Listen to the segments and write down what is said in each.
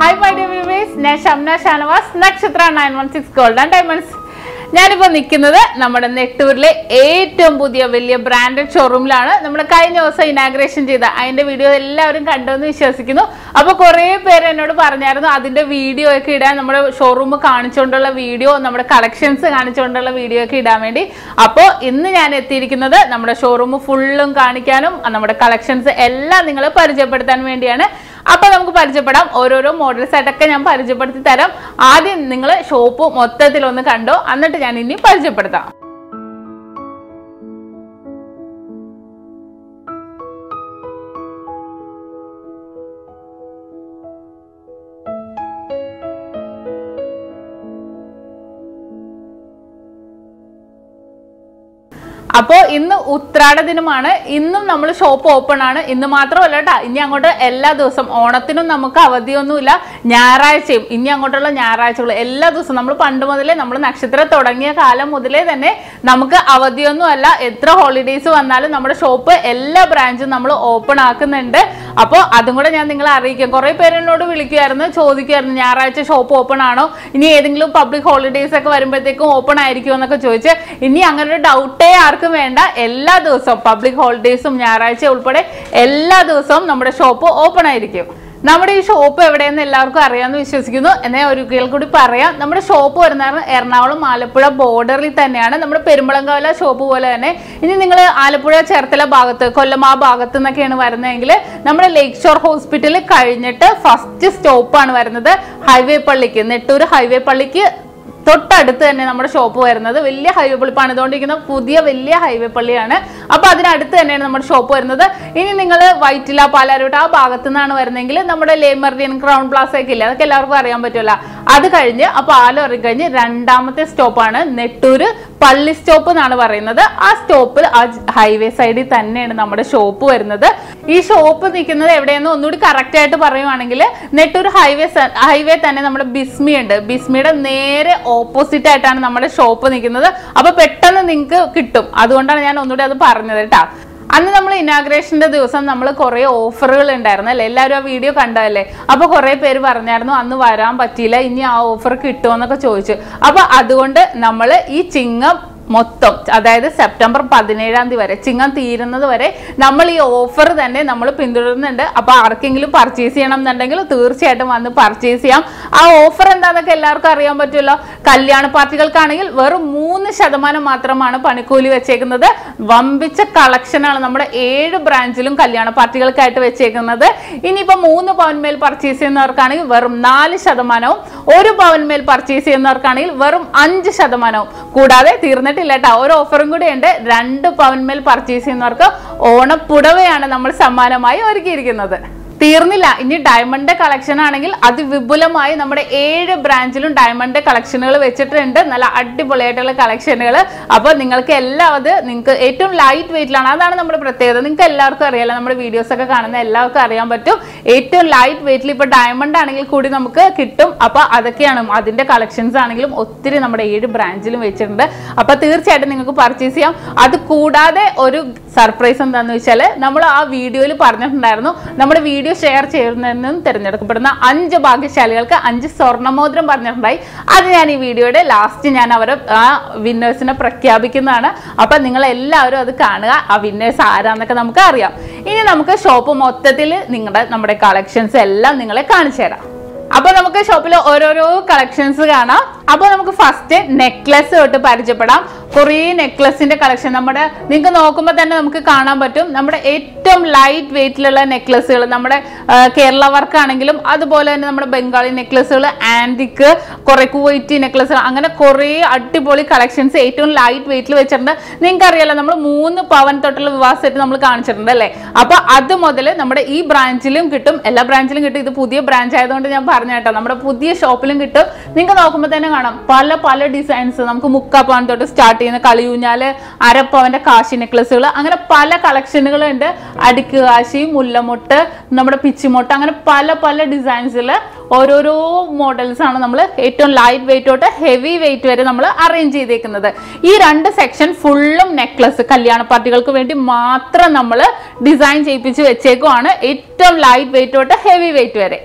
hi my dear viewers ഞാൻ Shamna Shanavas Nakshatra nine one six gold and diamonds ഞാനിപ്പോൾ നിൽക്കുന്നത് നമ്മുടെ നെട്ടൂരിലെ ഏറ്റവും പുതിയ വലിയ ബ്രാൻഡഡ് ഷോറൂമിലാണ് നമ്മൾ കഴിഞ്ഞ ദിവസം ഇനാഗ്രേഷൻ ചെയ്ത അതിന്റെ വീഡിയോ എല്ലാവരും കണ്ടെന്ന് വിശ്വസിക്കുന്നു അപ്പോൾ കുറേ പേര് എന്നോട് പറഞ്ഞായിരുന്നു അതിന്റെ വീഡിയോ ഒക്കെ ഇടാൻ നമ്മുടെ ഷോറൂം കാണിച്ചുകൊണ്ടുള്ള വീഡിയോ നമ്മുടെ കളക്ഷൻസ് കാണിച്ചുകൊണ്ടുള്ള വീഡിയോ ഒക്കെ ഇടാൻ വേണ്ടി അപ്പോൾ ഇന്ന് ഞാൻ എത്തിയിരിക്കുന്നത് നമ്മുടെ ഷോറൂം ഫുള്ളും കാണിക്കാനും നമ്മുടെ കളക്ഷൻസ് എല്ലാം നിങ്ങളെ പരിചയപ്പെടുത്താൻ വേണ്ടിയാണ് അപ്പൊ നമുക്ക് പരിചയപ്പെടാം ഓരോരോ മോഡൽസ് ആയിട്ടൊക്കെ ഞാൻ പരിചയപ്പെടുത്തി തരാം ആദ്യം നിങ്ങൾ ഷോപ്പ് മൊത്തത്തിൽ ഒന്ന് കണ്ടോ എന്നിട്ട് ഞാൻ ഇനി പരിചയപ്പെടുത്താം അപ്പോൾ ഇന്ന് ഉത്രാട ദിനമാണ് ഇന്നും നമ്മൾ ഷോപ്പ് ഓപ്പൺ ആണ് ഇന്ന് മാത്രമല്ല കേട്ടോ ഇനി അങ്ങോട്ട് എല്ലാ ദിവസം ഓണത്തിനും നമുക്ക് അവധിയൊന്നുമില്ല ഞായറാഴ്ചയും ഇനി അങ്ങോട്ടുള്ള ഞായറാഴ്ചകളും എല്ലാ ദിവസവും നമ്മൾ പണ്ട് മുതലേ നമ്മൾ നക്ഷത്രം തുടങ്ങിയ കാലം മുതലേ തന്നെ നമുക്ക് അവധിയൊന്നും അല്ല എത്ര ഹോളിഡേയ്സ് വന്നാലും നമ്മുടെ ഷോപ്പ് എല്ലാ ബ്രാഞ്ചും നമ്മൾ ഓപ്പൺ ആക്കുന്നുണ്ട് അപ്പോൾ അതും കൂടെ ഞാൻ നിങ്ങളെ അറിയിക്കാം കുറേ പേര് എന്നോട് വിളിക്കുമായിരുന്നു ചോദിക്കുമായിരുന്നു ഞായറാഴ്ച ഷോപ്പ് ഓപ്പൺ ആണോ ഇനി ഏതെങ്കിലും പബ്ലിക് ഹോളിഡേയ്സ് ഒക്കെ വരുമ്പോഴത്തേക്കും ഓപ്പൺ ആയിരിക്കുമോ എന്നൊക്കെ ചോദിച്ച് ഇനി അങ്ങനെ ഒരു ഡൗട്ടേ ആർക്കും വേണ്ട എല്ലാ ദിവസവും പബ്ലിക് ഹോളിഡേയ്സും ഞായറാഴ്ച ഉൾപ്പെടെ എല്ലാ ദിവസവും നമ്മുടെ ഷോപ്പ് ഓപ്പൺ ആയിരിക്കും നമ്മുടെ ഈ ഷോപ്പ് എവിടെയെന്ന് എല്ലാവർക്കും അറിയാമെന്ന് വിശ്വസിക്കുന്നു എന്നാൽ ഒരിക്കൽ കൂടി പറയാം നമ്മുടെ ഷോപ്പ് വരുന്നത് എറണാകുളം ആലപ്പുഴ ബോർഡറിൽ തന്നെയാണ് നമ്മുടെ പെരുമ്പളങ്കവല ഷോപ്പ് പോലെ തന്നെ ഇനി നിങ്ങൾ ആലപ്പുഴ ചേർത്തല ഭാഗത്ത് കൊല്ലം ആ ഭാഗത്ത് നിന്നൊക്കെയാണ് വരുന്നതെങ്കിൽ നമ്മുടെ ലേക്ക് ഷോർ ഹോസ്പിറ്റൽ കഴിഞ്ഞിട്ട് ഫസ്റ്റ് സ്റ്റോപ്പാണ് വരുന്നത് ഹൈവേ പള്ളിക്ക് നെട്ടൂർ ഹൈവേ പള്ളിക്ക് തൊട്ടടുത്ത് തന്നെ നമ്മുടെ ഷോപ്പ് വരുന്നത് വലിയ ഹൈവേ പള്ളി പണിതുകൊണ്ടിരിക്കുന്ന പുതിയ വലിയ ഹൈവേ പള്ളിയാണ് അപ്പൊ അതിനടുത്ത് തന്നെയാണ് നമ്മുടെ ഷോപ്പ് വരുന്നത് ഇനി നിങ്ങൾ വൈറ്റില പാലാരോട്ട് ആ ഭാഗത്തു നിന്നാണ് വരുന്നതെങ്കിൽ നമ്മുടെ ലേമർഡിയൻ ക്രൗൺ പ്ലാസ ഒക്കെ ഇല്ലേ അതൊക്കെ എല്ലാവർക്കും അറിയാൻ പറ്റുമല്ലോ അത് കഴിഞ്ഞ് അപ്പൊ ആലോ ഇറങ്ങിക്കഴിഞ്ഞ് രണ്ടാമത്തെ സ്റ്റോപ്പാണ് നെട്ടൂര് പള്ളി സ്റ്റോപ്പ് എന്നാണ് പറയുന്നത് ആ സ്റ്റോപ്പിൽ ആ ഹൈവേ സൈഡിൽ തന്നെയാണ് നമ്മുടെ ഷോപ്പ് വരുന്നത് ഈ ഷോപ്പ് നിൽക്കുന്നത് എവിടെയെന്ന് ഒന്നുകൂടി കറക്റ്റ് ആയിട്ട് പറയുവാണെങ്കിൽ നെട്ടൂർ ഹൈവേ ഹൈവേ തന്നെ നമ്മുടെ ബിസ്മി ഉണ്ട് ബിസ്മിയുടെ നേരെ ഓപ്പോസിറ്റ് ആയിട്ടാണ് നമ്മുടെ ഷോപ്പ് നിൽക്കുന്നത് അപ്പൊ പെട്ടെന്ന് നിങ്ങൾക്ക് കിട്ടും അതുകൊണ്ടാണ് ഞാൻ ഒന്നുകൂടി അത് പറഞ്ഞത് കേട്ടാ അന്ന് നമ്മൾ ഇനാഗ്രേഷന്റെ ദിവസം നമ്മൾ കുറെ ഓഫറുകൾ ഉണ്ടായിരുന്നു അല്ലേ എല്ലാവരും ആ വീഡിയോ കണ്ടതല്ലേ അപ്പൊ കുറെ പേര് പറഞ്ഞായിരുന്നു അന്ന് വരാൻ പറ്റിയില്ല ഇനി ആ ഓഫർ കിട്ടുമോന്നൊക്കെ ചോദിച്ചു അപ്പൊ അതുകൊണ്ട് നമ്മൾ ഈ ചിങ്ങം മൊത്തം അതായത് സെപ്റ്റംബർ പതിനേഴാം തീയതി വരെ ചിങ്ങം തീരുന്നത് വരെ നമ്മൾ ഈ ഓഫർ തന്നെ നമ്മൾ പിന്തുടരുന്നുണ്ട് അപ്പൊ ആർക്കെങ്കിലും പർച്ചേസ് ചെയ്യണം എന്നുണ്ടെങ്കിൽ തീർച്ചയായിട്ടും വന്ന് പർച്ചേസ് ചെയ്യാം ആ ഓഫർ എന്താണെന്നൊക്കെ എല്ലാവർക്കും അറിയാൻ പറ്റുമല്ലോ കല്യാണ പാർട്ടികൾക്കാണെങ്കിൽ വെറും മൂന്ന് ശതമാനം മാത്രമാണ് പണിക്കൂലി വെച്ചേക്കുന്നത് വമ്പിച്ച കളക്ഷനാണ് നമ്മുടെ ഏഴ് ബ്രാഞ്ചിലും കല്യാണ പാർട്ടികൾക്കായിട്ട് വെച്ചേക്കുന്നത് ഇനിയിപ്പോൾ മൂന്ന് പവൻ മേൽ പർച്ചേസ് ചെയ്യുന്നവർക്കാണെങ്കിൽ വെറും നാല് ശതമാനവും ഒരു പവൻ മേൽ പർച്ചേസ് ചെയ്യുന്നവർക്കാണെങ്കിൽ വെറും അഞ്ച് ശതമാനവും കൂടാതെ തീർന്നിട്ടില്ല കേട്ടോ ഒരു ഓഫറും കൂടി ഉണ്ട് രണ്ട് പവൻ മേൽ പർച്ചേസ് ചെയ്യുന്നവർക്ക് ഓണപ്പുടവയാണ് നമ്മൾ സമ്മാനമായി ഒരുക്കിയിരിക്കുന്നത് തീർന്നില്ല ഇനി ഡയമണ്ട് കളക്ഷൻ ആണെങ്കിൽ അതിവിപുലമായി നമ്മുടെ ഏഴ് ബ്രാഞ്ചിലും ഡയമണ്ട് കളക്ഷനുകൾ വെച്ചിട്ടുണ്ട് നല്ല അടിപൊളിയായിട്ടുള്ള കളക്ഷനുകൾ അപ്പോൾ നിങ്ങൾക്ക് എല്ലാം അത് നിങ്ങൾക്ക് ഏറ്റവും ലൈറ്റ് വെയിറ്റിലാണ് അതാണ് നമ്മുടെ പ്രത്യേകത നിങ്ങൾക്ക് എല്ലാവർക്കും അറിയാലോ നമ്മുടെ വീഡിയോസ് ഒക്കെ കാണുന്ന എല്ലാവർക്കും അറിയാൻ പറ്റും ഏറ്റവും ലൈറ്റ് വെയിറ്റിൽ ഇപ്പോൾ ഡയമണ്ട് ആണെങ്കിൽ കൂടി നമുക്ക് കിട്ടും അപ്പോൾ അതൊക്കെയാണ് അതിന്റെ കളക്ഷൻസ് ആണെങ്കിലും ഒത്തിരി നമ്മുടെ ഏഴ് ബ്രാഞ്ചിലും വെച്ചിട്ടുണ്ട് അപ്പോൾ തീർച്ചയായിട്ടും നിങ്ങൾക്ക് പർച്ചേസ് ചെയ്യാം അത് കൂടാതെ ഒരു സർപ്രൈസ് എന്താണെന്ന് വെച്ചാൽ നമ്മൾ ആ വീഡിയോയിൽ പറഞ്ഞിട്ടുണ്ടായിരുന്നു നമ്മുടെ വീഡിയോ ഷെയർ ചെയ്യുന്നതിനും തിരഞ്ഞെടുക്കപ്പെടുന്ന അഞ്ച് ഭാഗ്യശാലികൾക്ക് അഞ്ച് സ്വർണ്ണമോതിരം പറഞ്ഞിട്ടുണ്ടായി അത് ഞാൻ ഈ വീഡിയോയുടെ ലാസ്റ്റ് ഞാൻ അവരെ ആ വിന്നേഴ്സിനെ പ്രഖ്യാപിക്കുന്നതാണ് അപ്പൊ നിങ്ങൾ എല്ലാവരും അത് കാണുക ആ വിന്നേഴ്സ് ആരാന്നൊക്കെ നമുക്ക് അറിയാം ഇനി നമുക്ക് ഷോപ്പ് മൊത്തത്തിൽ നിങ്ങളുടെ നമ്മുടെ കളക്ഷൻസ് എല്ലാം നിങ്ങളെ കാണിച്ചു തരാം അപ്പൊ നമുക്ക് ഷോപ്പിൽ ഓരോരോ കളക്ഷൻസ് കാണാം അപ്പൊ നമുക്ക് ഫസ്റ്റ് നെക്ലസ് തൊട്ട് പരിചയപ്പെടാം കുറേ നെക്ലസിന്റെ കളക്ഷൻ നമ്മുടെ നിങ്ങൾക്ക് നോക്കുമ്പോൾ തന്നെ നമുക്ക് കാണാൻ പറ്റും നമ്മുടെ ഏറ്റവും ലൈറ്റ് വെയിറ്റിലുള്ള നെക്ലസുകൾ നമ്മുടെ ആ, കേരള വർക്ക് ആണെങ്കിലും അതുപോലെ തന്നെ നമ്മുടെ ബംഗാളി നെക്ലസുകൾ ആൻറ്റിക്ക് കുറെ കുവൈറ്റി നെക്ലസുകൾ അങ്ങനെ കുറേ അടിപൊളി കളക്ഷൻസ് ഏറ്റവും ലൈറ്റ് വെയിറ്റിൽ വെച്ചിട്ടുണ്ട് നിങ്ങൾക്ക് അറിയാലോ നമ്മൾ മൂന്ന് പവൻ തൊട്ടുള്ള വിവാഹ സെറ്റ് നമ്മൾ കാണിച്ചിട്ടുണ്ട് അല്ലേ അപ്പൊ അത് മുതൽ നമ്മുടെ ഈ ബ്രാഞ്ചിലും കിട്ടും എല്ലാ ബ്രാഞ്ചിലും കിട്ടും ഇത് പുതിയ ബ്രാഞ്ച് ആയതുകൊണ്ട് ഞാൻ പറഞ്ഞു കേട്ടോ നമ്മുടെ പുതിയ ഷോപ്പിലും കിട്ടും നിങ്ങൾക്ക് നോക്കുമ്പോൾ തന്നെ കാണാം പല പല ഡിസൈൻസ് നമുക്ക് മുക്കാ പവൻ തൊട്ട് സ്റ്റാർട്ട് ചെയ്യുന്ന കളിയൂഞ്ഞാല് അരപ്പവന്റെ കാശി നെക്ലസുകൾ അങ്ങനെ പല കളക്ഷനുകളുണ്ട് അടുക്ക് കാശി മുല്ലമുട്ട് നമ്മുടെ പിച്ചിമുട്ട് അങ്ങനെ പല പല ഡിസൈൻസിൽ ഓരോരോ മോഡൽസ് ആണ് നമ്മൾ ഏറ്റവും ലൈറ്റ് വെയിറ്റ് തൊട്ട് ഹെവി വെയിറ്റ് വരെ നമ്മൾ അറേഞ്ച് ചെയ്തേക്കുന്നത് ഈ രണ്ട് സെക്ഷൻ ഫുള്ളും നെക്ലസ് കല്യാണ പാർട്ടികൾക്ക് വേണ്ടി മാത്രം നമ്മൾ ഡിസൈൻ ചെയ്യിപ്പിച്ച് വെച്ചേക്കുവാണ് ഏറ്റവും ലൈറ്റ് വെയിറ്റ് തൊട്ട് ഹെവി വെയിറ്റ് വരെ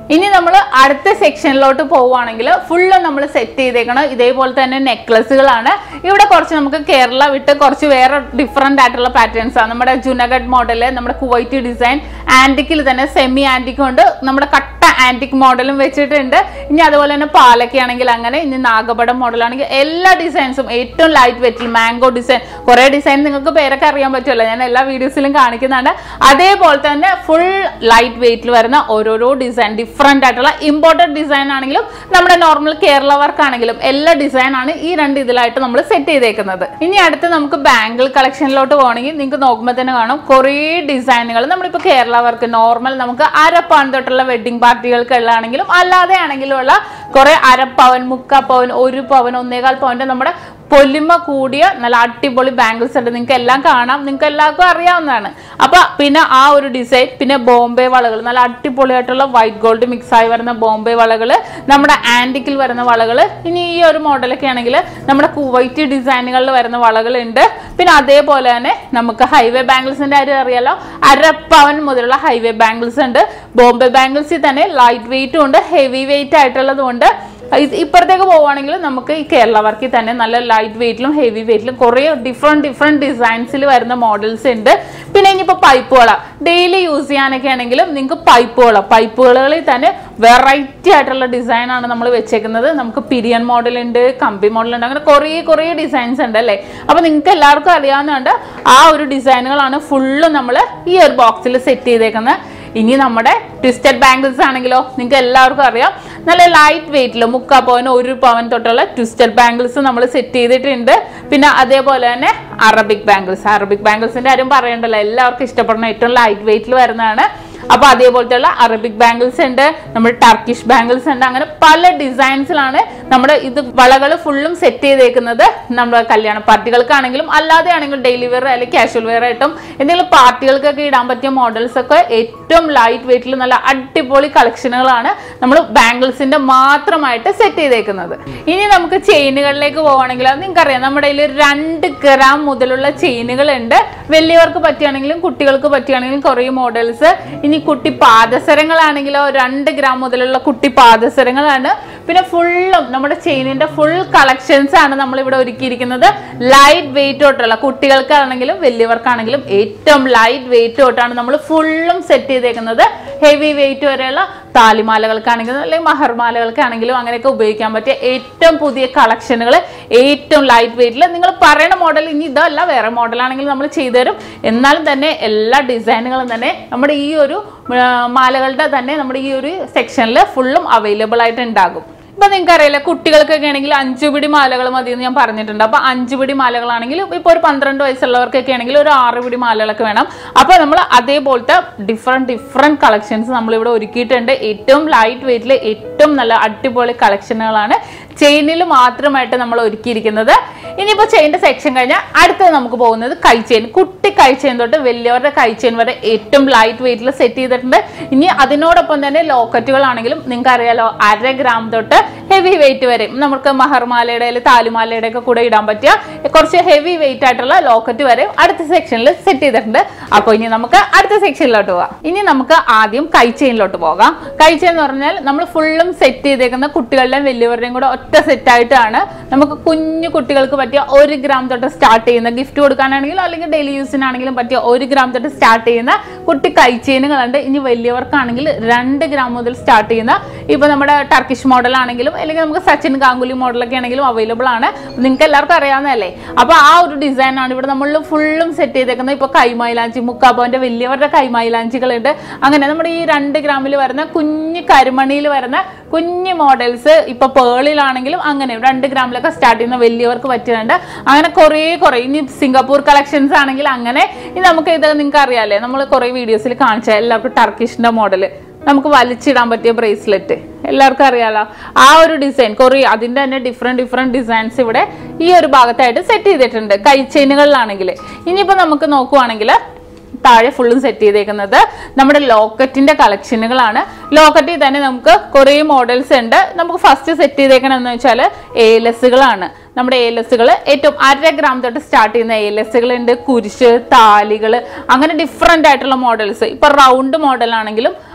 ഇനി നമ്മൾ അടുത്ത സെക്ഷനിലോട്ട് പോവുകയാണെങ്കിൽ ഫുള്ള് നമ്മൾ സെറ്റ് ചെയ്തേക്കണം ഇതേപോലെ തന്നെ നെക്ലസുകളാണ് ഇവിടെ കുറച്ച് നമുക്ക് കേരള വിട്ട് കുറച്ച് വേറെ ഡിഫറെന്റ് ആയിട്ടുള്ള പാറ്റേൺസ് ആണ് നമ്മുടെ ജുനഗഡ് മോഡല് നമ്മുടെ കുവൈറ്റ് ഡിസൈൻ ആന്റിക്കിൽ തന്നെ സെമി ആന്റിക്കും ഉണ്ട് നമ്മുടെ കട്ട ആന്റിക് മോഡലും വെച്ചിട്ടുണ്ട് ഇനി അതുപോലെ തന്നെ പാലൊക്കെ ആണെങ്കിൽ അങ്ങനെ ഇനി നാഗപടം മോഡലാണെങ്കിൽ എല്ലാ ഡിസൈൻസും ഏറ്റവും ലൈറ്റ് വെറ്റിൽ മാംഗോ ഡിസൈൻ കുറെ ഡിസൈൻ നിങ്ങൾക്ക് പേരൊക്കെ അറിയാൻ പറ്റുമല്ലോ ഞാൻ എല്ലാ വീഡിയോസിലും കാണിക്കുന്നുണ്ട് അതേപോലെ തന്നെ ഫുൾ ലൈറ്റ് വെയിറ്റിൽ വരുന്ന ഓരോരോ ഡിസൈൻ ഡിഫറെന്റ് ആയിട്ടുള്ള ഇമ്പോർട്ടഡ് ഡിസൈൻ ആണെങ്കിലും നമ്മുടെ നോർമൽ കേരള വർക്ക് ആണെങ്കിലും എല്ലാ ഡിസൈൻ ആണ് ഈ രണ്ട് ഇതിലായിട്ട് നമ്മൾ സെറ്റ് ചെയ്തേക്കുന്നത് ഇനി അടുത്ത് നമുക്ക് ബാംഗിൾ കളക്ഷനിലോട്ട് പോകണമെങ്കിൽ നിങ്ങൾക്ക് നോക്കുമ്പോൾ തന്നെ കാണും കുറേ ഡിസൈനുകൾ നമ്മളിപ്പോൾ കേരള വർക്ക് നോർമൽ നമുക്ക് അരപ്പാൻ തൊട്ടുള്ള വെഡിങ് പാർട്ടികൾക്കുള്ളതാണെങ്കിലും അല്ലാതെ ആണെങ്കിലും ഉള്ള കുറെ അരപ്പവൻ മുക്കാ പവൻ ഒരു പവൻ ഒന്നേകാൽ പവന്റെ നമ്മുടെ പൊലിമ കൂടിയ നല്ല അടിപൊളി ബാംഗിൾസ് ഉണ്ട് നിങ്ങൾക്ക് എല്ലാം കാണാം നിങ്ങൾക്ക് എല്ലാവർക്കും അറിയാവുന്നതാണ് അപ്പൊ പിന്നെ ആ ഒരു ഡിസൈൻ പിന്നെ ബോംബെ വളകൾ നല്ല അടിപൊളിയായിട്ടുള്ള വൈറ്റ് ഗോൾഡ് മിക്സ് ആയി വരുന്ന ബോംബെ വളകൾ നമ്മുടെ ആന്റിക്കിൽ വരുന്ന വളകൾ ഇനി ഈ ഒരു മോഡലൊക്കെ ആണെങ്കിൽ നമ്മുടെ കുവൈറ്റ് ഡിസൈനുകളിൽ വരുന്ന വളകളുണ്ട് പിന്നെ അതേപോലെ തന്നെ നമുക്ക് ഹൈവേ ബാംഗിൾസിന്റെ കാര്യം അറിയാലോ അരപ്പവൻ മുതലുള്ള ഹൈവേ ബാംഗിൾസ് ഉണ്ട് ബോംബെ ബാംഗിൾസിൽ തന്നെ ലൈറ്റ് വെയിറ്റും ഉണ്ട് ഹെവി വെയിറ്റ് ആയിട്ടുള്ളതും ഉണ്ട് ഇത് ഇപ്പുറത്തേക്ക് പോവുകയാണെങ്കിൽ നമുക്ക് ഈ കേരള വർക്കിൽ തന്നെ നല്ല ലൈറ്റ് വെയിറ്റിലും ഹെവി വെയിറ്റിലും കുറേ ഡിഫറെൻറ്റ് ഡിഫറെൻറ്റ് ഡിസൈൻസിൽ വരുന്ന മോഡൽസ് ഉണ്ട് പിന്നെ ഇനിയിപ്പോൾ പൈപ്പ് വള ഡെയിലി യൂസ് ചെയ്യാനൊക്കെ ആണെങ്കിലും നിങ്ങൾക്ക് പൈപ്പ് വള പൈപ്പ് വളകളിൽ തന്നെ വെറൈറ്റി ആയിട്ടുള്ള ഡിസൈൻ ആണ് നമ്മൾ വെച്ചേക്കുന്നത് നമുക്ക് പിരിയൻ മോഡൽ ഉണ്ട് കമ്പി മോഡൽ ഉണ്ട് അങ്ങനെ കുറേ കുറേ ഡിസൈൻസ് ഉണ്ട് അല്ലേ അപ്പോൾ നിങ്ങൾക്ക് എല്ലാവർക്കും അറിയാവുന്നതുകൊണ്ട് ആ ഒരു ഡിസൈനുകളാണ് ഫുള്ളും നമ്മൾ ഈ ഒരു ബോക്സിൽ സെറ്റ് ചെയ്തേക്കുന്നത് ഇനി നമ്മുടെ ട്വിസ്റ്റഡ് ബാംഗിൾസ് ആണെങ്കിലോ നിങ്ങൾക്ക് എല്ലാവർക്കും അറിയാം നല്ല ലൈറ്റ് വെയിറ്റിൽ മുക്കാ പവൻ ഒരു പവൻ തൊട്ടുള്ള ട്വിസ്റ്റഡ് ബാംഗിൾസ് നമ്മൾ സെറ്റ് ചെയ്തിട്ടുണ്ട് പിന്നെ അതേപോലെ തന്നെ അറബിക് ബാംഗിൾസ് അറബിക് ബാംഗിൾസിന്റെ കാര്യം പറയണ്ടല്ലോ എല്ലാവർക്കും ഇഷ്ടപ്പെടുന്ന ഏറ്റവും ലൈറ്റ് വെയിറ്റിൽ വരുന്നതാണ് അപ്പൊ അതേപോലത്തെ ഉള്ള അറബിക് ബാംഗിൾസ് ഉണ്ട് നമ്മുടെ ടർക്കിഷ് ബാംഗിൾസ് ഉണ്ട് അങ്ങനെ പല ഡിസൈൻസിലാണ് നമ്മുടെ ഇത് വളകൾ ഫുള്ളും സെറ്റ് ചെയ്തേക്കുന്നത് നമ്മുടെ കല്യാണ പാർട്ടികൾക്കാണെങ്കിലും അല്ലാതെ ആണെങ്കിലും ഡെയിലി വെയർ അല്ലെങ്കിൽ കാഷ്വൽ വെയർ ആയിട്ടും എന്തെങ്കിലും പാർട്ടികൾക്കൊക്കെ ഇടാൻ പറ്റിയ മോഡൽസ് ഒക്കെ ഏറ്റവും ലൈറ്റ് വെയിറ്റിൽ നല്ല അടിപൊളി കളക്ഷനുകളാണ് നമ്മൾ ബാംഗിൾസിന്റെ മാത്രമായിട്ട് സെറ്റ് ചെയ്തേക്കുന്നത് ഇനി നമുക്ക് ചെയിനുകളിലേക്ക് പോവുകയാണെങ്കിൽ നിങ്ങൾക്കറിയാം നമ്മുടെ കയ്യിൽ രണ്ട് ഗ്രാം മുതലുള്ള ചെയിനുകൾ ഉണ്ട് വലിയവർക്ക് പറ്റുകയാണെങ്കിലും കുട്ടികൾക്ക് പറ്റുകയാണെങ്കിലും കുറേ മോഡൽസ് ഇനി കുട്ടി പാദസരങ്ങളാണെങ്കിലോ രണ്ട് ഗ്രാം മുതലുള്ള കുട്ടി പാദസരങ്ങളാണ് പിന്നെ ഫുള്ളും നമ്മുടെ ചെയിനിന്റെ ഫുൾ കളക്ഷൻസ് ആണ് നമ്മൾ ഇവിടെ ഒരുക്കിയിരിക്കുന്നത് ലൈറ്റ് വെയിറ്റ് തൊട്ടുള്ള കുട്ടികൾക്കാണെങ്കിലും വലിയവർക്കാണെങ്കിലും ഏറ്റവും ലൈറ്റ് വെയിറ്റ് തൊട്ടാണ് നമ്മൾ ഫുള്ളും സെറ്റ് ചെയ്തേക്കുന്നത് ഹെവി വെയിറ്റ് വരെയുള്ള താലിമാലകൾക്കാണെങ്കിലും അല്ലെങ്കിൽ മഹർമാലകൾക്കാണെങ്കിലും അങ്ങനെയൊക്കെ ഉപയോഗിക്കാൻ പറ്റിയ ഏറ്റവും പുതിയ കളക്ഷനുകൾ ഏറ്റവും ലൈറ്റ് വെയിറ്റിൽ നിങ്ങൾ പറയുന്ന മോഡൽ ഇനി ഇതല്ല വേറെ മോഡലാണെങ്കിൽ നമ്മൾ ചെയ്തു തരും എന്നാലും തന്നെ എല്ലാ ഡിസൈനുകളും തന്നെ നമ്മുടെ ഈ ഒരു ആ, മാലകളുടെ തന്നെ നമ്മുടെ ഈ ഒരു സെക്ഷനിൽ ഫുള്ളും അവൈലബിൾ ആയിട്ട് ഉണ്ടാകും ഇപ്പൊ നിങ്ങൾക്ക് അറിയില്ല കുട്ടികൾക്കൊക്കെ ആണെങ്കിൽ അഞ്ചു പിടി മാലകൾ മതി എന്ന് ഞാൻ പറഞ്ഞിട്ടുണ്ട് അപ്പൊ അഞ്ചു പിടി മാലകളാണെങ്കിൽ ഇപ്പൊ ഒരു പന്ത്രണ്ട് വയസ്സുള്ളവർക്കൊക്കെ ആണെങ്കിൽ ഒരു ആറ് പിടി മാലകളൊക്കെ വേണം അപ്പൊ നമ്മൾ അതേപോലത്തെ ഡിഫറെന്റ് ഡിഫറെന്റ് കളക്ഷൻസ് നമ്മൾ ഇവിടെ ഒരുക്കിയിട്ടുണ്ട് ഏറ്റവും ലൈറ്റ് വെയിറ്റിൽ ഏറ്റവും നല്ല അടിപൊളി കളക്ഷനുകളാണ് ചെയിനിൽ മാത്രമായിട്ട് നമ്മൾ ഒരുക്കിയിരിക്കുന്നത് ഇനിയിപ്പോൾ ചെയിൻ്റെ സെക്ഷൻ കഴിഞ്ഞാൽ അടുത്തത് നമുക്ക് പോകുന്നത് കൈ ചെയിൻ കുട്ടി കൈ ചെയിൻ തൊട്ട് വലിയവരുടെ കൈ ചെയിൻ വരെ ഏറ്റവും ലൈറ്റ് വെയിറ്റിൽ സെറ്റ് ചെയ്തിട്ടുണ്ട് ഇനി അതിനോടൊപ്പം തന്നെ ലോക്കറ്റുകളാണെങ്കിലും നിങ്ങൾക്ക് അറിയാലോ അര ഗ്രാം തൊട്ട് ഹെവി വെയിറ്റ് വരെ നമുക്ക് മഹർമാലയുടെ അല്ലെങ്കിൽ താലിമാലയുടെ ഒക്കെ കൂടെ ഇടാൻ പറ്റിയ കുറച്ച് ഹെവി വെയിറ്റ് ആയിട്ടുള്ള ലോക്കറ്റ് വരെ അടുത്ത സെക്ഷനിൽ സെറ്റ് ചെയ്തിട്ടുണ്ട് അപ്പോൾ ഇനി നമുക്ക് അടുത്ത സെക്ഷനിലോട്ട് പോവാം ഇനി നമുക്ക് ആദ്യം കൈ ചെയിനിലോട്ട് പോകാം കൈ ചെയിൻ എന്ന് പറഞ്ഞാൽ നമ്മൾ ഫുള്ളും സെറ്റ് ചെയ്തേക്കുന്ന കുട്ടികളുടെയും വലിയവരുടെയും കൂടെ ഒറ്റ സെറ്റ് ആയിട്ടാണ് നമുക്ക് കുഞ്ഞു കുട്ടികൾക്ക് പറ്റിയ ഒരു ഗ്രാം തൊട്ട് സ്റ്റാർട്ട് ചെയ്യുന്ന ഗിഫ്റ്റ് കൊടുക്കാനാണെങ്കിലും അല്ലെങ്കിൽ ഡെയിലി യൂസിനാണെങ്കിലും പറ്റിയ ഒരു ഗ്രാം തൊട്ട് സ്റ്റാർട്ട് ചെയ്യുന്ന കുട്ടി കൈ ചെയിനുകളുണ്ട് ഇനി വലിയവർക്കാണെങ്കിൽ രണ്ട് ഗ്രാം മുതൽ സ്റ്റാർട്ട് ചെയ്യുന്ന ഇപ്പൊ നമ്മുടെ ടർക്കിഷ് മോഡൽ ആണെങ്കിലും അല്ലെങ്കിൽ നമുക്ക് സച്ചിൻ ഗാംഗുലി മോഡലൊക്കെ ആണെങ്കിലും അവൈലബിൾ ആണ് നിങ്ങൾക്ക് എല്ലാവർക്കും അറിയാവുന്നതല്ലേ അപ്പൊ ആ ഒരു ഡിസൈൻ ആണ് ഇവിടെ നമ്മൾ ഫുള്ളും സെറ്റ് ചെയ്തേക്കുന്നത് ഇപ്പൊ കൈമൈലാഞ്ചി മുക്കാപ്പോന്റെ വലിയവരുടെ കൈമൈലാഞ്ചികളുണ്ട് അങ്ങനെ നമ്മുടെ ഈ രണ്ട് ഗ്രാമിൽ വരുന്ന കുഞ്ഞു കരിമണിയിൽ വരുന്ന കുഞ്ഞു മോഡൽസ് ഇപ്പൊ പേളിലാണെങ്കിലും അങ്ങനെ രണ്ട് ഗ്രാമിലൊക്കെ സ്റ്റാർട്ട് ചെയ്യുന്ന വലിയവർക്ക് പറ്റുന്നുണ്ട് അങ്ങനെ കുറേ കുറേ ഇനി സിംഗപ്പൂർ കളക്ഷൻസ് ആണെങ്കിൽ അങ്ങനെ ഇനി നമുക്ക് ഇത് നിങ്ങൾക്ക് അറിയാലേ നമ്മൾ കുറേ വീഡിയോസിൽ കാണിച്ച എല്ലാവർക്കും ടർക്കിഷിന്റെ മോഡല് നമുക്ക് വലിച്ചിടാൻ പറ്റിയ ബ്രേസ്ലെറ്റ് എല്ലാവർക്കും അറിയാലോ ആ ഒരു ഡിസൈൻ കുറേ അതിന്റെ തന്നെ ഡിഫറെന്റ് ഡിഫറെന്റ് ഡിസൈൻസ് ഇവിടെ ഈ ഒരു ഭാഗത്തായിട്ട് സെറ്റ് ചെയ്തിട്ടുണ്ട് കൈ ചെയിനുകളിലാണെങ്കിൽ ഇനിയിപ്പോൾ നമുക്ക് നോക്കുവാണെങ്കിൽ താഴെ ഫുള്ളും സെറ്റ് ചെയ്തേക്കുന്നത് നമ്മുടെ ലോക്കറ്റിന്റെ കളക്ഷനുകളാണ് ലോക്കറ്റിൽ തന്നെ നമുക്ക് കുറേ മോഡൽസ് ഉണ്ട് നമുക്ക് ഫസ്റ്റ് സെറ്റ് ചെയ്തേക്കണമെന്ന് വെച്ചാൽ ഏലസുകളാണ് നമ്മുടെ ഏലസുകൾ ഏറ്റവും അര ഗ്രാം തൊട്ട് സ്റ്റാർട്ട് ചെയ്യുന്ന ഏലസുകൾ ഉണ്ട് കുരിശ് താലികൾ അങ്ങനെ ഡിഫറെൻ്റ് ആയിട്ടുള്ള മോഡൽസ് ഇപ്പൊ റൗണ്ട് മോഡൽ ആണെങ്കിലും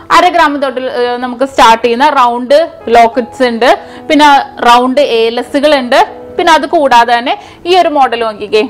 അര ഗ്രാം തൊട്ട് ഏർ, നമുക്ക് സ്റ്റാർട്ട് ചെയ്യുന്ന റൗണ്ട് ലോക്കറ്റ്സ് ഉണ്ട് പിന്നെ റൗണ്ട് ഏലസുകൾ ഉണ്ട് പിന്നെ അത് കൂടാതെ തന്നെ ഈ ഒരു മോഡൽ നോക്കിക്കേ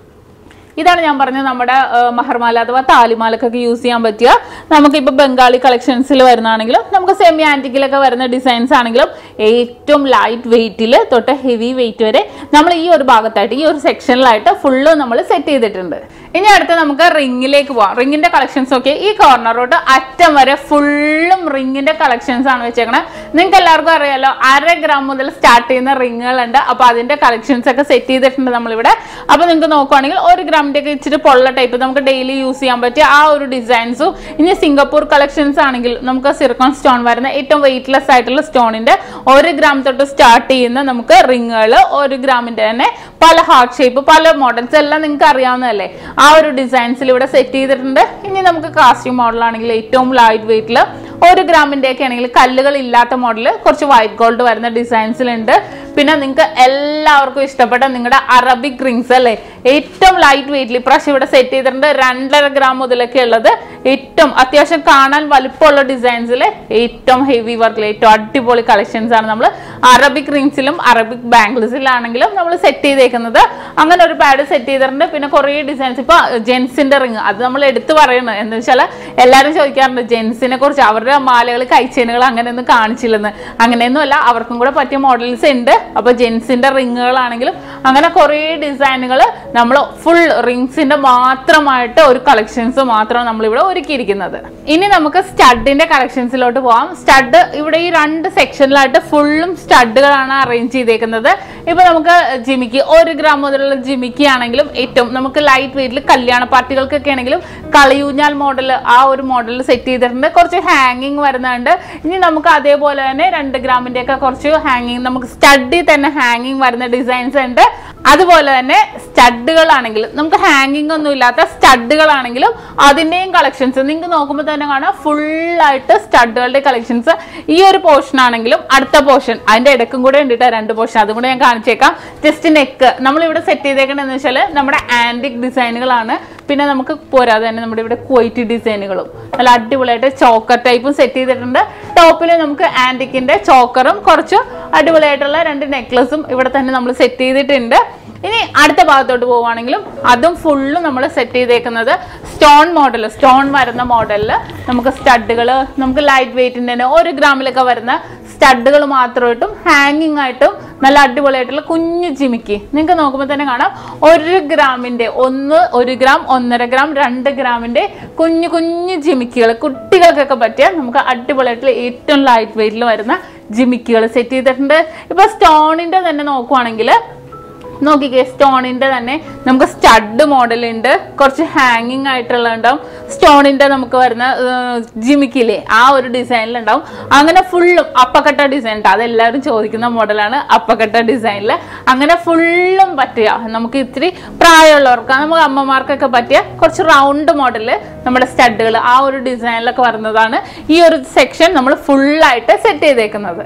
ഇതാണ് ഞാൻ പറഞ്ഞത് നമ്മുടെ ആ, മഹർമാല അഥവാ താലിമാലക്കൊക്കെ യൂസ് ചെയ്യാൻ പറ്റിയ നമുക്കിപ്പോൾ ബംഗാളി കളക്ഷൻസിൽ വരുന്നതാണെങ്കിലും നമുക്ക് സെമി ആൻറ്റിക്കിലൊക്കെ വരുന്ന ഡിസൈൻസ് ആണെങ്കിലും ഏറ്റവും ലൈറ്റ് വെയിറ്റിൽ തൊട്ട് ഹെവി വെയിറ്റ് വരെ നമ്മൾ ഈ ഒരു ഭാഗത്തായിട്ട് ഈ ഒരു സെക്ഷനിലായിട്ട് ഫുള്ള് നമ്മൾ സെറ്റ് ചെയ്തിട്ടുണ്ട് ഇനി അടുത്ത് നമുക്ക് റിങ്ങിലേക്ക് പോവാം റിങ്ങിന്റെ കളക്ഷൻസ് ഒക്കെ ഈ കോർണറോട്ട് അറ്റം വരെ ഫുള്ളും റിങ്ങിന്റെ കളക്ഷൻസ് ആണ് വെച്ചേക്കണത് നിങ്ങൾക്ക് എല്ലാവർക്കും അറിയാലോ അര ഗ്രാം മുതൽ സ്റ്റാർട്ട് ചെയ്യുന്ന റിങ്ങുകളുണ്ട് അപ്പൊ അതിന്റെ കളക്ഷൻസ് ഒക്കെ സെറ്റ് ചെയ്തിട്ടുണ്ട് നമ്മളിവിടെ അപ്പൊ നിങ്ങൾക്ക് നോക്കുവാണെങ്കിൽ ഒരു ഗ്രാമിന്റെ ഒക്കെ ഇച്ചിരി പൊള്ള ടൈപ്പ് നമുക്ക് ഡെയിലി യൂസ് ചെയ്യാൻ പറ്റിയ ആ ഒരു ഡിസൈൻസും ഇനി സിംഗപ്പൂർ കളക്ഷൻസ് ആണെങ്കിൽ നമുക്ക് സിർക്കോൺ സ്റ്റോൺ വരുന്ന ഏറ്റവും വെയിറ്റ്ലെസ് ആയിട്ടുള്ള സ്റ്റോണിന്റെ ഒരു ഗ്രാം തൊട്ട് സ്റ്റാർട്ട് ചെയ്യുന്ന നമുക്ക് റിങ്ങുകൾ ഒരു ഗ്രാമിന്റെ തന്നെ പല ഹാർട്ട് ഷേപ്പ് പല മോഡൽസ് എല്ലാം നിങ്ങൾക്ക് അറിയാവുന്നതല്ലേ ആ ഒരു ഡിസൈൻസിൽ ഇവിടെ സെറ്റ് ചെയ്തിട്ടുണ്ട് ഇനി നമുക്ക് കാസ്റ്യൂം മോഡൽ ആണെങ്കിൽ ഏറ്റവും ലൈറ്റ് വെയിറ്റിൽ ഒരു ഗ്രാമിന്റെ ഒക്കെ ആണെങ്കിൽ കല്ലുകൾ ഇല്ലാത്ത മോഡൽ കുറച്ച് വൈറ്റ് ഗോൾഡ് വരുന്ന ഡിസൈൻസിലുണ്ട് പിന്നെ നിങ്ങൾക്ക് എല്ലാവർക്കും ഇഷ്ടപ്പെട്ട നിങ്ങളുടെ അറബിക് റിങ്സ് അല്ലേ ഏറ്റവും ലൈറ്റ് വെയിറ്റിൽ ഇപ്രാവശ്യം ഇവിടെ സെറ്റ് ചെയ്തിട്ടുണ്ട് രണ്ടര ഗ്രാം മുതലൊക്കെ ഉള്ളത് ഏറ്റവും അത്യാവശ്യം കാണാൻ വലുപ്പമുള്ള ഡിസൈൻസിൽ ഏറ്റവും ഹെവി വർക്കിൽ ഏറ്റവും അടിപൊളി കളക്ഷൻസ് ആണ് നമ്മൾ അറബിക് റിങ്സിലും അറബിക് ബാംഗിൾസിലാണെങ്കിലും നമ്മൾ സെറ്റ് ചെയ്തേക്കുന്നത് അങ്ങനെ ഒരു പാഡ് സെറ്റ് ചെയ്തിട്ടുണ്ട് പിന്നെ കുറേ ഡിസൈൻസ് ഇപ്പൊ ജെൻസിന്റെ റിങ് അത് നമ്മൾ എടുത്തു പറയുന്നത് എന്താ വെച്ചാൽ എല്ലാവരും ചോദിക്കാറുണ്ട് ജെൻസിനെ കുറിച്ച് അവരുടെ മാലകൾ കൈച്ചേനുകൾ അങ്ങനെയൊന്നും കാണിച്ചില്ലെന്ന് അങ്ങനെയൊന്നുമല്ല അവർക്കും കൂടെ പറ്റിയ മോഡൽസ് ഉണ്ട് അപ്പൊ ജെൻസിന്റെ റിങ്ങുകളാണെങ്കിലും അങ്ങനെ കുറേ ഡിസൈനുകൾ നമ്മൾ ഫുൾ റിങ്സിന്റെ മാത്രമായിട്ട് ഒരു കളക്ഷൻസ് മാത്രമാണ് നമ്മളിവിടെ ഒരുക്കിയിരിക്കുന്നത് ഇനി നമുക്ക് സ്റ്റഡിന്റെ കളക്ഷൻസിലോട്ട് പോവാം സ്റ്റഡ് ഇവിടെ ഈ രണ്ട് സെക്ഷനിലായിട്ട് ഫുള്ളും സ്റ്റഡുകളാണ് അറേഞ്ച് ചെയ്തേക്കുന്നത് ഇപ്പൊ നമുക്ക് ജിമിക്ക് ഒരു ഗ്രാം മുതലുള്ള ജിമിക്ക് ആണെങ്കിലും ഏറ്റവും നമുക്ക് ലൈറ്റ് വെയിറ്റിൽ കല്യാണ പാർട്ടികൾക്കൊക്കെ ആണെങ്കിലും കളിയൂഞ്ഞാൽ മോഡൽ ആ ഒരു മോഡൽ സെറ്റ് ചെയ്തിട്ടുണ്ട് കുറച്ച് ഹാങ്ങിങ് വരുന്നുണ്ട് ഇനി നമുക്ക് അതേപോലെ തന്നെ രണ്ട് ഗ്രാമിന്റെ ഒക്കെ കുറച്ച് ഹാങ്ങിങ് നമുക്ക് സ്റ്റഡിൽ തന്നെ ഹാങ്ങിങ് വരുന്ന ഡിസൈൻസ് ഉണ്ട് അതുപോലെ തന്നെ സ്റ്റഡുകളാണെങ്കിലും നമുക്ക് ഹാങ്ങിങ് ഒന്നും ഇല്ലാത്ത സ്റ്റഡുകളാണെങ്കിലും അതിന്റെയും കളക്ഷൻസ് നിങ്ങൾക്ക് നോക്കുമ്പോൾ തന്നെ കാണാം ഫുള്ളായിട്ട് സ്റ്റഡുകളുടെ കളക്ഷൻസ് ഈ ഒരു പോർഷൻ ആണെങ്കിലും അടുത്ത പോർഷൻ അതിന്റെ ഇടയ്ക്കും കൂടെ ഉണ്ടിട്ട് രണ്ട് പോർഷൻ അതും കൂടെ ഞാൻ കാണിച്ചേക്കാം ജസ്റ്റ് നെക്ക് നമ്മളിവിടെ സെറ്റ് ചെയ്തേക്കണെന്ന് വെച്ചാൽ നമ്മുടെ ആന്റിക് ഡിസൈനുകളാണ് പിന്നെ നമുക്ക് പോരാതെ തന്നെ നമ്മുടെ ഇവിടെ ക്വൈറ്റ് ഡിസൈനുകളും നല്ല അടിപൊളിയായിട്ട് ചോക്കർ ടൈപ്പും സെറ്റ് ചെയ്തിട്ടുണ്ട് ടോപ്പിൽ നമുക്ക് ആന്റിക്കിന്റെ ചോക്കറും കുറച്ച് അടിപൊളിയായിട്ടുള്ള രണ്ട് നെക്ലസും ഇവിടെ തന്നെ നമ്മൾ സെറ്റ് ചെയ്തിട്ടുണ്ട് ഇനി അടുത്ത ഭാഗത്തോട്ട് പോവുകയാണെങ്കിലും അതും ഫുള്ളും നമ്മൾ സെറ്റ് ചെയ്തേക്കുന്നത് സ്റ്റോൺ മോഡൽ സ്റ്റോൺ വരുന്ന മോഡലിൽ നമുക്ക് സ്റ്റഡുകൾ നമുക്ക് ലൈറ്റ് വെയിറ്റിൻ്റെ തന്നെ ഒരു ഗ്രാമിലൊക്കെ വരുന്ന സ്റ്റഡുകൾ മാത്രമായിട്ടും ഹാങ്ങിങ് ആയിട്ടും നല്ല അടിപൊളിയായിട്ടുള്ള കുഞ്ഞു ജിമിക്ക് നിങ്ങൾക്ക് നോക്കുമ്പോൾ തന്നെ കാണാം ഒരു ഗ്രാമിന്റെ ഒന്ന് ഒരു ഗ്രാം ഒന്നര ഗ്രാം രണ്ട് ഗ്രാമിന്റെ കുഞ്ഞു കുഞ്ഞു ജിമിക്കുകൾ കുട്ടികൾക്കൊക്കെ പറ്റിയ നമുക്ക് അടിപൊളിയായിട്ടുള്ള ഏറ്റവും ലൈറ്റ് വെയിറ്റിൽ വരുന്ന ജിമിക്കുകൾ സെറ്റ് ചെയ്തിട്ടുണ്ട് ഇപ്പൊ സ്റ്റോണിന്റെ തന്നെ നോക്കുവാണെങ്കിൽ നോക്കിക്കേ സ്റ്റോണിന്റെ തന്നെ നമുക്ക് സ്റ്റഡ് മോഡൽ ഉണ്ട് കുറച്ച് ഹാങ്ങിങ് ആയിട്ടുള്ള ഉണ്ടാവും സ്റ്റോണിന്റെ നമുക്ക് വരുന്ന ജിമിക്കില്ലേ ആ ഒരു ഡിസൈനിൽ ഉണ്ടാവും അങ്ങനെ ഫുള്ളും അപ്പക്കട്ട ഡിസൈൻ ഉണ്ട് അതെല്ലാവരും ചോദിക്കുന്ന മോഡലാണ് അപ്പക്കട്ട ഡിസൈനിൽ അങ്ങനെ ഫുള്ളും പറ്റിയ നമുക്ക് ഇത്തിരി പ്രായമുള്ളവർക്ക് നമുക്ക് അമ്മമാർക്കൊക്കെ പറ്റിയ കുറച്ച് റൗണ്ട് മോഡല് നമ്മുടെ സ്റ്റഡുകൾ ആ ഒരു ഡിസൈനിലൊക്കെ വരുന്നതാണ് ഈ ഒരു സെക്ഷൻ നമ്മൾ ഫുള്ളായിട്ട് സെറ്റ് ചെയ്തേക്കുന്നത്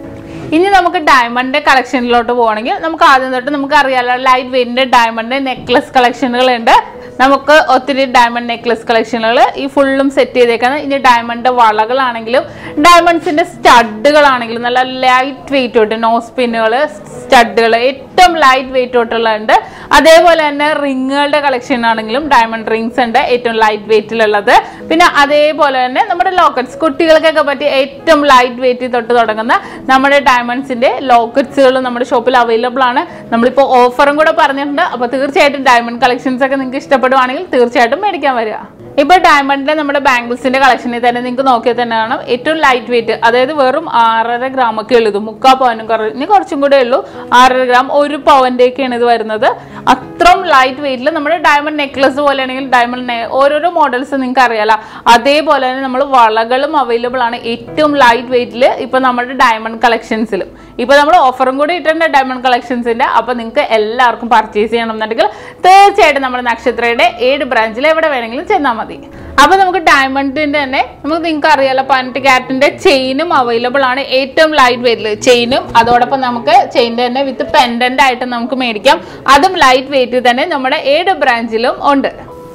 ഇനി നമുക്ക് ഡയമണ്ട് കളക്ഷനിലോട്ട് പോകണമെങ്കിൽ നമുക്ക് ആദ്യം തൊട്ട് നമുക്ക് അറിയാലോ ലൈറ്റ് വെയിറ്റിന്റെ ഡയമണ്ട് നെക്ലസ് കളക്ഷനുകൾ ഉണ്ട് നമുക്ക് ഒത്തിരി ഡയമണ്ട് നെക്ലസ് കളക്ഷനുകൾ ഈ ഫുള്ളും സെറ്റ് ചെയ്തേക്കുന്നത് ഇനി ഡയമണ്ട് വളകളാണെങ്കിലും ഡയമണ്ട്സിന്റെ സ്റ്റഡുകളാണെങ്കിലും നല്ല ലൈറ്റ് വെയിറ്റ് തൊട്ട് നോസ് പിന്നുകൾ സ്റ്റഡുകൾ ഏറ്റവും ലൈറ്റ് വെയിറ്റ് തൊട്ടുള്ളത് അതേപോലെ തന്നെ റിങ്ങുകളുടെ കളക്ഷൻ ആണെങ്കിലും ഡയമണ്ട് റിങ്സ് ഉണ്ട് ഏറ്റവും ലൈറ്റ് വെയിറ്റിലുള്ളത് പിന്നെ അതേപോലെ തന്നെ നമ്മുടെ ലോക്കറ്റ്സ് കുട്ടികൾക്കൊക്കെ പറ്റിയ ഏറ്റവും ലൈറ്റ് വെയിറ്റ് തൊട്ട് തുടങ്ങുന്ന നമ്മുടെ ഡയമണ്ട്സിന്റെ ലോക്കറ്റ്സുകൾ നമ്മുടെ ഷോപ്പിൽ അവൈലബിൾ ആണ് നമ്മളിപ്പോൾ ഓഫറും കൂടെ പറഞ്ഞിട്ടുണ്ട് അപ്പോൾ തീർച്ചയായിട്ടും ഡയമണ്ട് കളക്ഷൻസ് ഒക്കെ നിങ്ങൾക്ക് ഇഷ്ടപ്പെടുവാണെങ്കിൽ തീർച്ചയായിട്ടും മേടിക്കാൻ വരിക ഇപ്പോൾ ഡയമണ്ടിന്റെ നമ്മുടെ ബാംഗിൾസിന്റെ കളക്ഷനിൽ തന്നെ നിങ്ങൾക്ക് നോക്കിയാൽ തന്നെ കാണാം ഏറ്റവും ലൈറ്റ് വെയിറ്റ് അതായത് വെറും ആറര ഗ്രാം ഒക്കെ ഉള്ളൂ ഇത് മുക്കാൽ പവനും കുറവ് ഇനി കുറച്ചും കൂടെ ഉള്ളൂ ആറര ഗ്രാം ഒരു പവന്റെ ഒക്കെയാണ് ഇത് വരുന്നത് അത്രയും ലൈറ്റ് വെയിറ്റിൽ നമ്മുടെ ഡയമണ്ട് നെക്ലസ് പോലെയാണെങ്കിൽ ഡയമണ്ട് ഓരോരോ മോഡൽസ് നിങ്ങൾക്ക് അറിയാലോ അതേപോലെ തന്നെ നമ്മൾ വളകളും അവൈലബിൾ ആണ് ഏറ്റവും ലൈറ്റ് വെയിറ്റിൽ ഇപ്പൊ നമ്മുടെ ഡയമണ്ട് കളക്ഷൻസിലും ഇപ്പൊ നമ്മൾ ഓഫറും കൂടി ഇട്ടിട്ടുണ്ട് ഡയമണ്ട് കളക്ഷൻസിന്റെ അപ്പൊ നിങ്ങൾക്ക് എല്ലാവർക്കും പർച്ചേസ് ചെയ്യണമെന്നുണ്ടെങ്കിൽ തീർച്ചയായിട്ടും നമ്മുടെ നക്ഷത്രയുടെ ഏഴ് ബ്രാഞ്ചിൽ എവിടെ വേണമെങ്കിലും ചെന്നാൽ മതി അപ്പൊ നമുക്ക് ഡയമണ്ടിന്റെ തന്നെ നമുക്ക് നിങ്ങൾക്ക് അറിയാലോ പതിനെട്ട് ക്യാരറ്റിന്റെ ചെയിനും അവൈലബിൾ ആണ് ഏറ്റവും ലൈറ്റ് വെയിറ്റിൽ ചെയിനും അതോടൊപ്പം നമുക്ക് ചെയിൻ്റെ തന്നെ വിത്ത് പെൻഡന്റ് ആയിട്ട് നമുക്ക് മേടിക്കാം അതും ലൈറ്റ് വെയിറ്റിൽ തന്നെ നമ്മുടെ ഏഴ് ബ്രാഞ്ചിലും ഉണ്ട്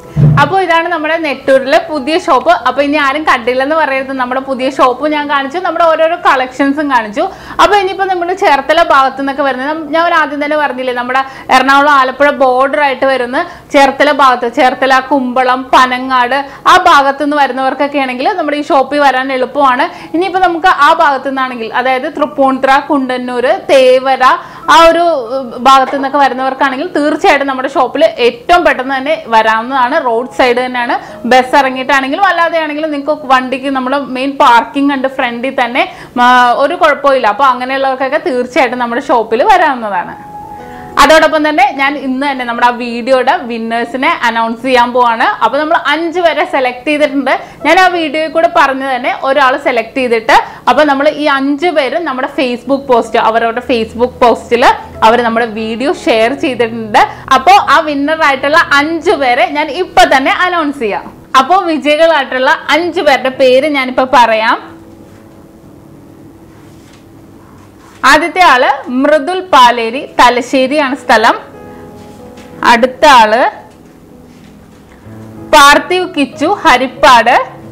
അപ്പോൾ ഇതാണ് നമ്മുടെ നെട്ടൂരിലെ പുതിയ ഷോപ്പ് അപ്പോൾ ഇനി ആരും കണ്ടില്ലെന്ന് പറയരുത് നമ്മുടെ പുതിയ ഷോപ്പ് ഞാൻ കാണിച്ചു നമ്മുടെ ഓരോരോ കളക്ഷൻസും കാണിച്ചു അപ്പോൾ ഇനിയിപ്പോൾ നമ്മുടെ ചേർത്തല ഭാഗത്തു നിന്നൊക്കെ വരുന്നത് നം- ഞാൻ ഒരു ആദ്യം തന്നെ പറഞ്ഞില്ലേ നമ്മുടെ എറണാകുളം ആലപ്പുഴ ബോർഡർ ആയിട്ട് വരുന്ന ചേർത്തല ഭാഗത്ത് ചേർത്തല കുമ്പളം പനങ്ങാട് ആ ഭാഗത്തു നിന്ന് വരുന്നവർക്കൊക്കെ ആണെങ്കിൽ നമ്മുടെ ഈ ഷോപ്പിൽ വരാൻ എളുപ്പമാണ് ഇനിയിപ്പോൾ നമുക്ക് ആ ഭാഗത്തു നിന്നാണെങ്കിൽ അതായത് തൃപ്പൂണിത്തുറ കുണ്ടന്നൂര് തേവര ആ ഒരു ഉം, ഭാഗത്തു നിന്നൊക്കെ വരുന്നവർക്കാണെങ്കിൽ തീർച്ചയായിട്ടും നമ്മുടെ ഷോപ്പിൽ ഏറ്റവും പെട്ടെന്ന് തന്നെ വരാവുന്നതാണ് റോഡ് സൈഡ് തന്നെയാണ് ബസ് ഇറങ്ങിയിട്ടാണെങ്കിലും അല്ലാതെ ആണെങ്കിലും നിങ്ങൾക്ക് വണ്ടിക്ക് നമ്മുടെ മെയിൻ പാർക്കിംഗ് ഉണ്ട് ഫ്രണ്ടിൽ തന്നെ ആ, ഒരു കുഴപ്പമില്ല അപ്പോൾ അങ്ങനെയുള്ളവർക്കൊക്കെ തീർച്ചയായിട്ടും നമ്മുടെ ഷോപ്പിൽ വരാവുന്നതാണ് അതോടൊപ്പം തന്നെ ഞാൻ ഇന്ന് തന്നെ നമ്മുടെ ആ വീഡിയോയുടെ വിന്നേഴ്സിനെ അനൗൺസ് ചെയ്യാൻ പോവാണ് അപ്പൊ നമ്മൾ അഞ്ച് പേരെ സെലക്ട് ചെയ്തിട്ടുണ്ട് ഞാൻ ആ വീഡിയോയിൽ കൂടെ പറഞ്ഞു തന്നെ ഒരാൾ സെലക്ട് ചെയ്തിട്ട് അപ്പൊ നമ്മൾ ഈ അഞ്ച് പേരും നമ്മുടെ ഫേസ്ബുക്ക് പോസ്റ്റ് അവരവരുടെ ഫേസ്ബുക്ക് പോസ്റ്റിൽ അവർ നമ്മുടെ വീഡിയോ ഷെയർ ചെയ്തിട്ടുണ്ട് അപ്പോൾ ആ വിന്നർ ആയിട്ടുള്ള അഞ്ച് പേരെ ഞാൻ ഇപ്പൊ തന്നെ അനൗൺസ് ചെയ്യാം അപ്പോൾ വിജയികളായിട്ടുള്ള അഞ്ച് പേരുടെ പേര് ഞാനിപ്പോ പറയാം ആദ്യത്തെ ആള് മൃദുൽ പാലേരി തലശ്ശേരിയാണ് സ്ഥലം അടുത്ത ആള് പാർത്ഥിവ് കിച്ചു ഹരിപ്പാട്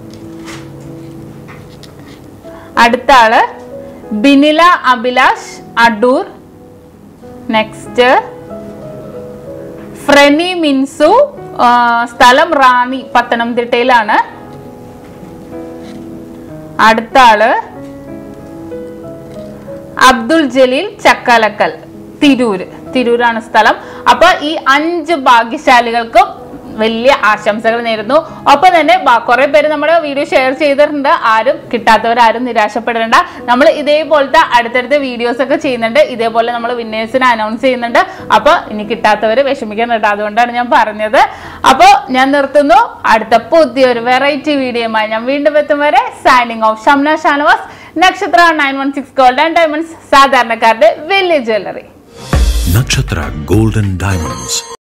അടുത്ത ആള് ബിനില അഭിലാഷ് അടൂർ നെക്സ്റ്റ് ഫ്രെനി മിൻസു ആ, സ്ഥലം റാന്നി പത്തനംതിട്ടയിലാണ് അടുത്ത ആള് അബ്ദുൾ ജലീൽ ചക്കാലക്കൽ തിരൂര് തിരൂരാണ് സ്ഥലം അപ്പൊ ഈ അഞ്ച് ഭാഗ്യശാലികൾക്കും വലിയ ആശംസകൾ നേരുന്നു ഒപ്പം തന്നെ ബ- കുറെ പേര് നമ്മുടെ വീഡിയോ ഷെയർ ചെയ്തിട്ടുണ്ട് ആരും കിട്ടാത്തവരാരും നിരാശപ്പെടേണ്ട നമ്മൾ ഇതേപോലത്തെ അടുത്തടുത്ത വീഡിയോസ് ഒക്കെ ചെയ്യുന്നുണ്ട് ഇതേപോലെ നമ്മൾ വിന്നേഴ്സിനെ അനൗൺസ് ചെയ്യുന്നുണ്ട് അപ്പൊ ഇനി കിട്ടാത്തവര് വിഷമിക്കാൻ കേട്ടോ അതുകൊണ്ടാണ് ഞാൻ പറഞ്ഞത് അപ്പോൾ ഞാൻ നിർത്തുന്നു അടുത്ത പുതിയൊരു വെറൈറ്റി വീഡിയോയുമായി ഞാൻ വീണ്ടും എത്തും വരെ signing off Shamna Shanavas Nakshatra nine one six gold and diamonds സാധാരണക്കാരുടെ വലിയ jewellery Nakshatra Gold and Diamonds,